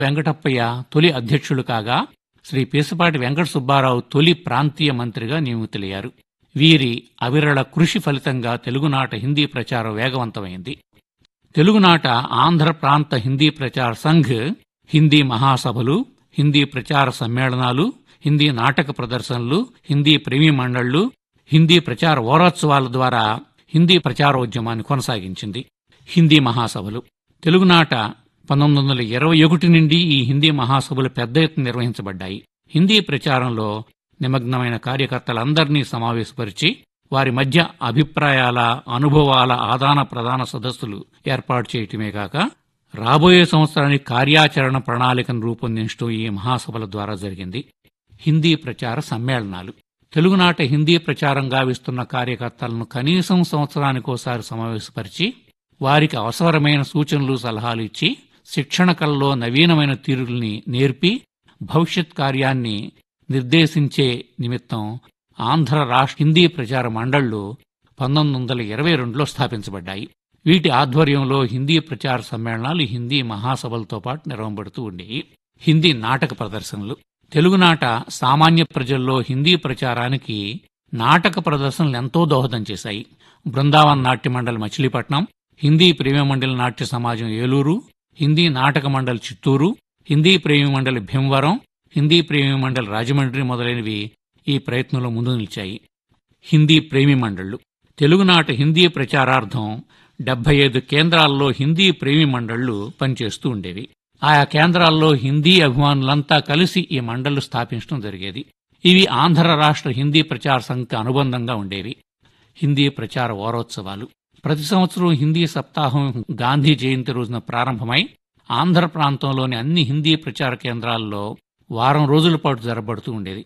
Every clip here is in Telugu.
వెంకటప్పయ్య తొలి అధ్యక్షులు కాగా శ్రీ పీసపాటి వెంకట సుబ్బారావు తొలి ప్రాంతీయ మంత్రిగా నియమితులయ్యారు వీరి అవిరళ కృషి ఫలితంగా తెలుగునాట హిందీ ప్రచారం వేగవంతమైంది తెలుగునాట ఆంధ్ర ప్రాంత హిందీ ప్రచార సంఘ్ హిందీ మహాసభలు హిందీ ప్రచార సమ్మేళనాలు హిందీ నాటక ప్రదర్శనలు హిందీ ప్రేమి మండళ్లు హిందీ ప్రచార వారోత్సవాల ద్వారా హిందీ ప్రచారోద్యమాన్ని కొనసాగించింది హిందీ మహాసభలు తెలుగునాట పంతొమ్మిది వందల ఇరవై ఒకటి నుండి ఈ హిందీ మహాసభలు పెద్ద ఎత్తున నిర్వహించబడ్డాయి హిందీ ప్రచారంలో నిమగ్నమైన కార్యకర్తలందరినీ సమావేశపరిచి వారి మధ్య అభిప్రాయాల అనుభవాల ఆదాన ప్రధాన సదస్సులు ఏర్పాటు చేయటమే కాక రాబోయే సంవత్సరానికి కార్యాచరణ ప్రణాళికను రూపొందించడం ఈ మహాసభల ద్వారా జరిగింది హిందీ ప్రచార సమ్మేళనాలు తెలుగునాట హిందీ ప్రచారం గావిస్తున్న కార్యకర్తలను కనీసం సంవత్సరానికోసారి సమావేశపరిచి వారికి అవసరమైన సూచనలు సలహాలు ఇచ్చి శిక్షణ కళలో నవీనమైన తీరుల్ని నేర్పి భవిష్యత్ కార్యాన్ని నిర్దేశించే నిమిత్తం ఆంధ్ర రాష్ట్ర హిందీ ప్రచార మండళ్లు పంతొమ్మిది వందల ఇరవై రెండులో స్థాపించబడ్డాయి వీటి ఆధ్వర్యంలో హిందీ ప్రచార సమ్మేళనాలు హిందీ మహాసభలతో పాటు నిర్వహింపబడుతూ ఉండేవి హిందీ నాటక ప్రదర్శనలు తెలుగునాట సామాన్య ప్రజల్లో హిందీ ప్రచారానికి నాటక ప్రదర్శనలు ఎంతో దోహదం చేశాయి బృందావన్ నాట్య మండలి మచిలీపట్నం హిందీ ప్రేమ మండలి నాట్య సమాజం ఏలూరు హిందీ నాటక మండలి చిత్తూరు హిందీ ప్రేమి మండలి భీమవరం హిందీ ప్రేమి మండలి రాజమండ్రి మొదలైనవి ఈ ప్రయత్నంలో ముందు నిలిచాయి హిందీ ప్రేమి మండళ్లు తెలుగునాట హిందీ ప్రచారార్థం డెబ్బై ఐదు కేంద్రాల్లో హిందీ ప్రేమి మండళ్లు పనిచేస్తూ ఉండేవి ఆయా కేంద్రాల్లో హిందీ అభిమానులంతా కలిసి ఈ మండళ్లు స్థాపించడం జరిగేది ఇవి ఆంధ్ర రాష్ట్ర హిందీ ప్రచార సంఘ అనుబంధంగా ఉండేవి హిందీ ప్రచార వారోత్సవాలు ప్రతి సంవత్సరం హిందీ సప్తాహం గాంధీ జయంతి రోజున ప్రారంభమై ఆంధ్ర ప్రాంతంలోని అన్ని హిందీ ప్రచార కేంద్రాల్లో వారం రోజుల పాటు జరబడుతూ ఉండేది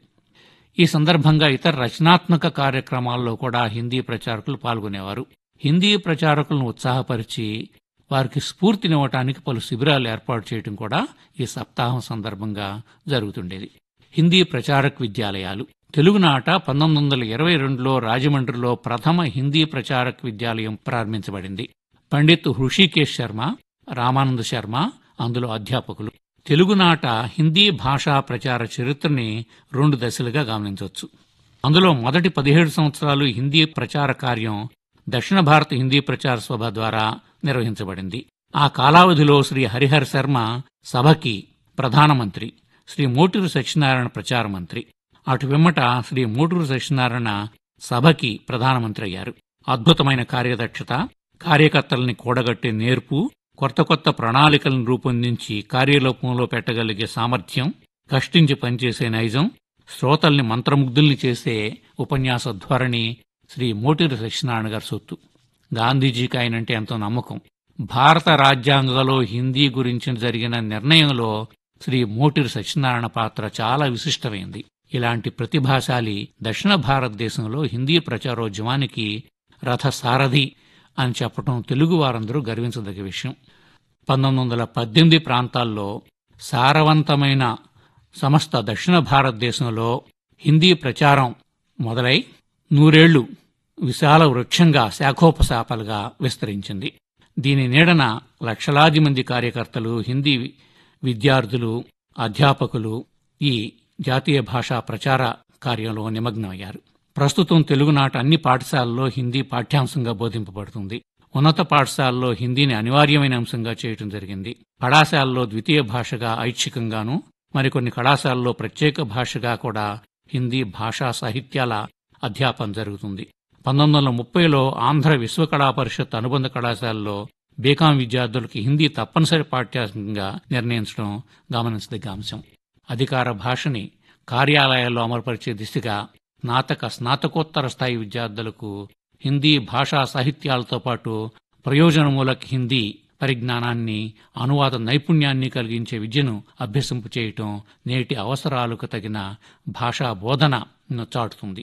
ఈ సందర్భంగా ఇతర రచనాత్మక కార్యక్రమాల్లో కూడా హిందీ ప్రచారకులు పాల్గొనేవారు హిందీ ప్రచారకులను ఉత్సాహపరిచి వారికి స్ఫూర్తినివ్వటానికి పలు శిబిరాలు ఏర్పాటు చేయడం కూడా ఈ సప్తాహం సందర్భంగా జరుగుతుండేది హిందీ ప్రచారక విద్యాలయాలు తెలుగునాట పంతొమ్మిది వందల ఇరవై రెండులో రాజమండ్రిలో ప్రథమ హిందీ ప్రచారక విద్యాలయం ప్రారంభించబడింది పండిత్ హృషికేశ్ శర్మ రామానంద శర్మ అందులో అధ్యాపకులు తెలుగునాట హిందీ భాషా ప్రచార చరిత్రని రెండు దశలుగా గమనించవచ్చు అందులో మొదటి పదిహేడు సంవత్సరాలు హిందీ ప్రచార కార్యం దక్షిణ భారత హిందీ ప్రచార సభ ద్వారా నిర్వహించబడింది ఆ కాలావధిలో శ్రీ హరిహర శర్మ సభకి ప్రధానమంత్రి శ్రీ మోటూరు సత్యనారాయణ ప్రచార మంత్రి అటు పిమ్మట శ్రీ మోటూరు సత్యనారాయణ సభకి ప్రధానమంత్రి అయ్యారు అద్భుతమైన కార్యదక్షత కార్యకర్తల్ని కూడగట్టే నేర్పు కొత్త కొత్త ప్రణాళికలను రూపొందించి కార్యలోపంలో పెట్టగలిగే సామర్థ్యం కష్టించి పనిచేసే నైజం శ్రోతల్ని మంత్రముగ్ధుల్ని చేసే ఉపన్యాస ధోరణి శ్రీ మోటూరి సత్యనారాయణ గారి సొత్తు గాంధీజీకి ఆయనంటే ఎంతో నమ్మకం భారత రాజ్యాంగంలో హిందీ గురించి జరిగిన నిర్ణయంలో శ్రీ మోటూరి సత్యనారాయణ పాత్ర చాలా విశిష్టమైంది ఇలాంటి ప్రతిభాశాలి దక్షిణ భారతదేశంలో హిందీ ప్రచారోద్యమానికి రథ సారథి అని చెప్పడం తెలుగు వారందరూ గర్వించదగ్గ విషయం పంతొమ్మిది వందల పద్దెనిమిది ప్రాంతాల్లో సారవంతమైన సమస్త దక్షిణ భారతదేశంలో హిందీ ప్రచారం మొదలై నూరేళ్లు విశాల వృక్షంగా శాఖోపశాఖలుగా విస్తరించింది దీని నీడన లక్షలాది మంది కార్యకర్తలు హిందీ విద్యార్థులు అధ్యాపకులు ఈ జాతీయ భాషా ప్రచార కార్యంలో నిమగ్నమయ్యారు ప్రస్తుతం తెలుగునాట అన్ని పాఠశాలల్లో హిందీ పాఠ్యాంశంగా బోధింపబడుతుంది ఉన్నత పాఠశాలలో హిందీని అనివార్యమైన అంశంగా చేయటం జరిగింది కళాశాలలో ద్వితీయ భాషగా ఐచ్ఛికంగాను మరికొన్ని కళాశాలలో ప్రత్యేక భాషగా కూడా హిందీ భాషా సాహిత్యాల అధ్యాపన జరుగుతుంది పంతొమ్మిది వందల ముప్పైలో ఆంధ్ర విశ్వకళా పరిషత్ అనుబంధ కళాశాలలో బీకాం విద్యార్థులకు హిందీ తప్పనిసరి పాఠ్యాంశంగా నిర్ణయించడం గమనించదగ్గ అంశం అధికార భాషని కార్యాలయాల్లో అమలుపరిచే దిశగా స్నాతక స్నాతకోత్తర స్థాయి విద్యార్థులకు హిందీ భాషా సాహిత్యాలతో పాటు ప్రయోజనమూలక హిందీ పరిజ్ఞానాన్ని అనువాద నైపుణ్యాన్ని కలిగించే విద్యను అభ్యసింపు చేయటం నేటి అవసరాలకు తగిన భాషా బోధన చాటుతుంది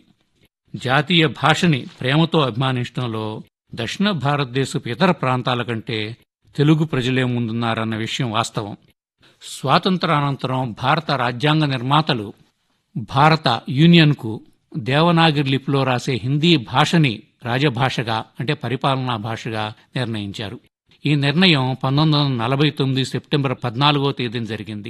జాతీయ భాషని ప్రేమతో అభిమానించడంలో దక్షిణ భారతదేశపు ఇతర ప్రాంతాల కంటే తెలుగు ప్రజలే ముందున్నారన్న విషయం వాస్తవం స్వాతంత్రానంతరం భారత రాజ్యాంగ నిర్మాతలు భారత యూనియన్కు దేవనాగిరి లిపిలో రాసే హిందీ భాషని రాజభాషగా అంటే పరిపాలనా భాషగా నిర్ణయించారు ఈ నిర్ణయం పంతొమ్మిది వందల నలభై తొమ్మిది సెప్టెంబర్ పద్నాలుగో తేదీన జరిగింది